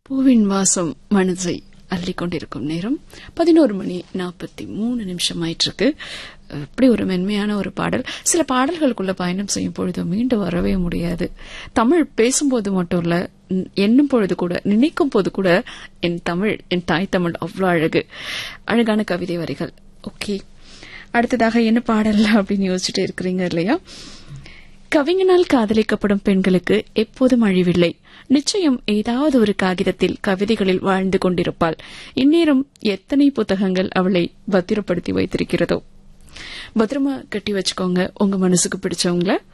பூவின் வாசம் மனதை அள்ளிக் கொண்டிருக்கும் நேரம் பதினோரு மணி நாற்பத்தி மூணு நிமிஷம் ஆயிட்டிருக்கு இப்படி ஒரு மென்மையான ஒரு பாடல் சில பாடல்களுக்குள்ள பயணம் செய்யும் பொழுது மீண்டு வரவே முடியாது தமிழ் பேசும்போது மட்டும் இல்ல ந- எண்ணும் பொழுது கூட நினைக்கும் போது கூட என் தமிழ் என் தாய் தமிழ் அவ்வளோ அழகு அழகான கவிதை வரிகள் ஓகே அடுத்ததாக என்ன பாடல் அப்படின்னு யோசிச்சுட்டு இருக்கிறீங்க இல்லையா கவிஞனால் காதலிக்கப்படும் பெண்களுக்கு எப்போதும் அழிவில்லை நிச்சயம் ஏதாவது ஒரு காகிதத்தில் கவிதைகளில் வாழ்ந்து கொண்டிருப்பாள் இந்நேரம் எத்தனை புத்தகங்கள் அவளை பத்திரப்படுத்தி வைத்திருக்கிறதோ பத்திரமா கட்டி வச்சுக்கோங்க உங்க மனசுக்கு பிடிச்சவங்கள